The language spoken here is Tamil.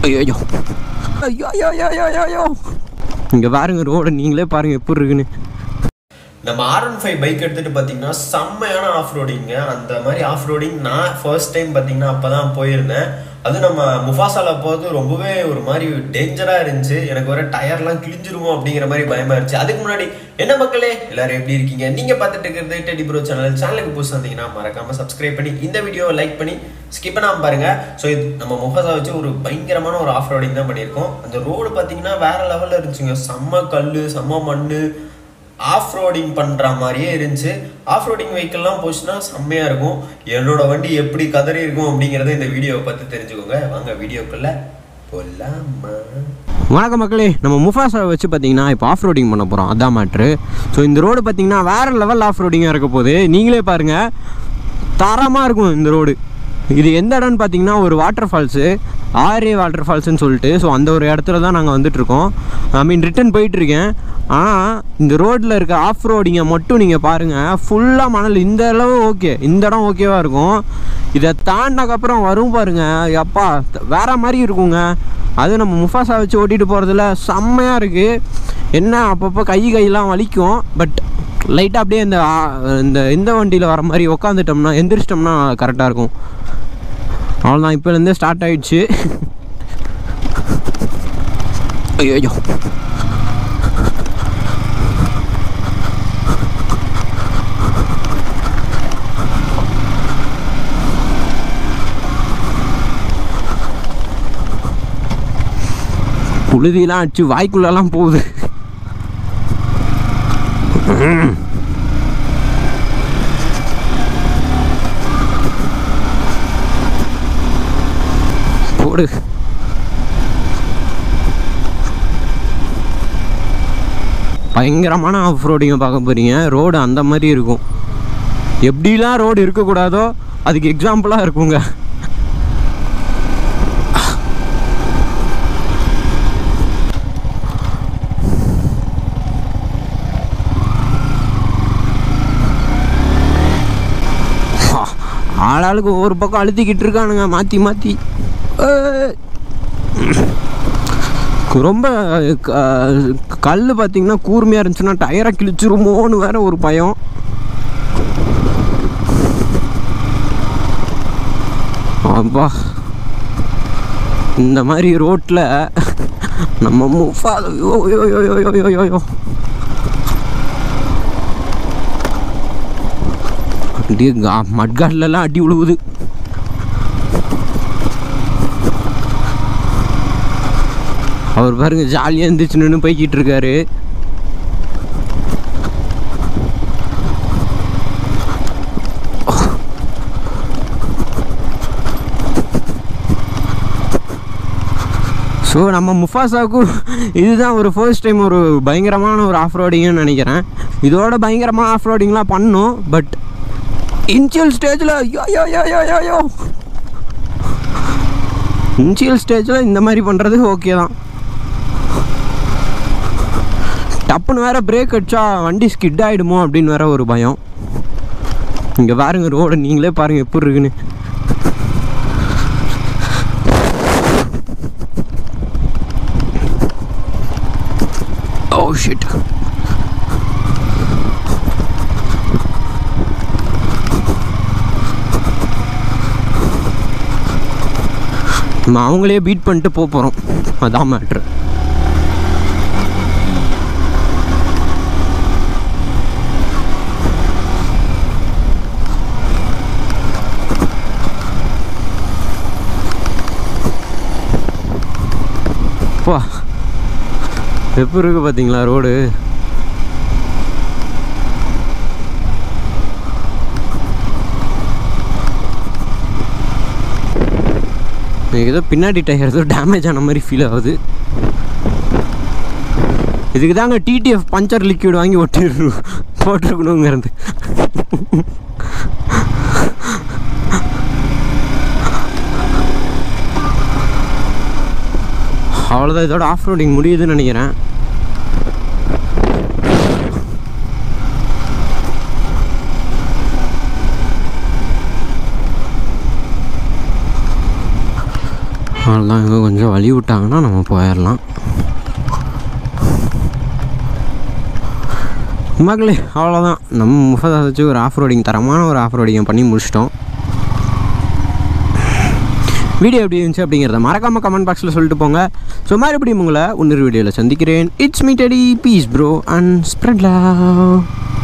ஐயோ ஐயோ ஐயோ ஐயோ ஐயோ ஐயோ ஐயோ இங்கே பாருங்க ரோடு நீங்களே பாருங்க எப்படி இருக்குன்னு நம்ம ஆர் ஒன் ஃபைவ் பைக் எடுத்துட்டு பார்த்தீங்கன்னா செம்மையான ஆஃப் ரோடிங்க அந்த மாதிரி ஆஃப் ரோடிங் நான் ஃபர்ஸ்ட் டைம் பார்த்தீங்கன்னா அப்போ தான் போயிருந்தேன் அது நம்ம முஃபாசால போகிறது ரொம்பவே ஒரு மாதிரி டேஞ்சராக இருந்துச்சு எனக்கு வர டயர்லாம் கிழிஞ்சிருமோ அப்படிங்கிற மாதிரி பயமா இருந்துச்சு அதுக்கு முன்னாடி என்ன மக்களே எல்லாரும் எப்படி இருக்கீங்க நீங்கள் பார்த்துட்டு இருக்கிறது டெடி ப்ரோ சேனல் சேனலுக்கு புதுசு வந்தீங்கன்னா மறக்காம சப்ஸ்கிரைப் பண்ணி இந்த வீடியோவை லைக் பண்ணி ஸ்கிப் பண்ணாமல் பாருங்க ஸோ இது நம்ம முஃபாசா வச்சு ஒரு பயங்கரமான ஒரு ஆஃப் ரோடிங் தான் பண்ணியிருக்கோம் அந்த ரோடு பார்த்தீங்கன்னா வேற லெவலில் இருந்துச்சுங்க செம்ம கல் செம்ம மண் ஆஃப் ரோடிங் பண்ணுற மாதிரியே இருந்துச்சு ஆஃப் ரோடிங் வெஹிக்கிள்லாம் போச்சுன்னா செம்மையாக இருக்கும் என்னோட வண்டி எப்படி கதறி இருக்கும் அப்படிங்கிறத இந்த வீடியோவை பார்த்து தெரிஞ்சுக்கோங்க வாங்க வீடியோக்குள்ள போலாமா வணக்கம் மக்களே நம்ம முஃபாசா வச்சு பார்த்தீங்கன்னா இப்போ ஆஃப் ரோடிங் பண்ண போகிறோம் அதான் மேட்ரு ஸோ இந்த ரோடு பார்த்தீங்கன்னா வேறு லெவல் ஆஃப் ரோடிங்காக இருக்க போகுது நீங்களே பாருங்கள் தரமாக இருக்கும் இந்த ரோடு இது எந்த இடம்னு பார்த்தீங்கன்னா ஒரு வாட்டர் ஃபால்ஸு ஆரே வாட்டர் ஃபால்ஸ்னு சொல்லிட்டு ஸோ அந்த ஒரு இடத்துல தான் நாங்கள் வந்துட்டுருக்கோம் ஐ மீன் ரிட்டன் போயிட்டுருக்கேன் ஆனால் இந்த ரோட்டில் இருக்க ஆஃப் ரோடிங்கை மட்டும் நீங்கள் பாருங்கள் ஃபுல்லாக மணல் இந்த அளவு ஓகே இந்த இடம் ஓகேவாக இருக்கும் இதை தாண்டினக்கப்புறம் வரும் பாருங்கள் எப்பா வேற மாதிரி இருக்குங்க அது நம்ம முஃபாசா வச்சு ஓட்டிகிட்டு போகிறதுல செம்மையாக இருக்குது என்ன அப்பப்போ கை கையெல்லாம் வலிக்கும் பட் லைட்டாக அப்படியே இந்த ஆ- இந்த இந்த வண்டியில் வர மாதிரி உக்காந்துட்டோம்னா எந்திரிச்சிட்டோம்னா கரெக்டாக இருக்கும் அவ்வளோதான் இப்போலேருந்தே ஸ்டார்ட் ஆயிடுச்சு ஐயோ ஐயோ புழுதியெல்லாம் அடிச்சு வாய்க்குள்ளெல்லாம் போகுது போடு பயங்கரமான ஆஃப் ரோடிங்க பார்க்க போகிறீங்க ரோடு அந்த மாதிரி இருக்கும் எப்படிலாம் ரோடு இருக்கக்கூடாதோ அதுக்கு எக்ஸாம்பிளாக இருக்குங்க ஆளாளுக்கு ஒவ்வொரு பக்கம் அழுத்திக்கிட்டு இருக்கானுங்க மாற்றி மாற்றி ரொம்ப கல் பார்த்தீங்கன்னா கூர்மையாக இருந்துச்சுன்னா டயரை கிழிச்சிருமோன்னு வேற ஒரு பயம் அப்பா இந்த மாதிரி ரோட்டில் நம்ம முஃபா ஐயோ ஐயோ ஐயோ ஐயோ ஐயோ ஐயோ அப்படியே கா- மட்காட்லலாம் அடி விழுவுது அவர் பாருங்க ஜாலியாக இருந்துச்சு நின்று போய்கிட்டு இருக்காரு ஸோ நம்ம முஃபாசாவுக்கும் இதுதான் ஒரு ஃபர்ஸ்ட் டைம் ஒரு பயங்கரமான ஒரு ஆஃப் ரோடிங்னு நினைக்கிறேன் இதோட பயங்கரமாக ஆஃப் ரோடிங்லாம் பண்ணோம் பட் இன்சியல் ஸ்டேஜில் ஐயோ ஐயோ ஐயோ ஐயோ ஐயோ இன்சியல் ஸ்டேஜில் இந்த மாதிரி பண்ணுறது ஓகே தான் டப்புன்னு வேற பிரேக் அடிச்சா வண்டி ஸ்கிட் ஆகிடுமோ அப்படின்னு வேற ஒரு பயம் இங்கே பாருங்க ரோடு நீங்களே பாருங்க எப்படி இருக்குன்னு ஓ ஷிட் நம்ம அவங்களே பீட் பண்ணிட்டு போக போகிறோம் அதான் மேட்ரு வா எப்படி இருக்கு பார்த்தீங்களா ரோடு எனக்கு ஏதோ பின்னாடி டயர் ஏதோ டேமேஜ் ஆன மாதிரி ஃபீல் ஆகுது இதுக்கு தாங்க டிடிஎஃப் பஞ்சர் லிக்விட் வாங்கி ஒட்டிரு போட்டிருக்கணுங்கிறது அவ்வளோதான் இதோட ஆஃப் ரோடிங் முடியுதுன்னு நினைக்கிறேன் அவ்வளோதான் இவங்க கொஞ்சம் வழி விட்டாங்கன்னா நம்ம போயிடலாம் மக்களே அவ்வளோதான் நம்ம முஃபதா வச்சு ஒரு ஆஃப் ரோடிங் தரமான ஒரு ஆஃப் ரோடிங்கை பண்ணி முடிச்சிட்டோம் வீடியோ எப்படி இருந்துச்சு அப்படிங்கிறத மறக்காமல் கமெண்ட் பாக்ஸில் சொல்லிட்டு போங்க ஸோ மறுபடியும் உங்களை இன்னொரு வீடியோவில் சந்திக்கிறேன் it's me Teddy peace bro and spread love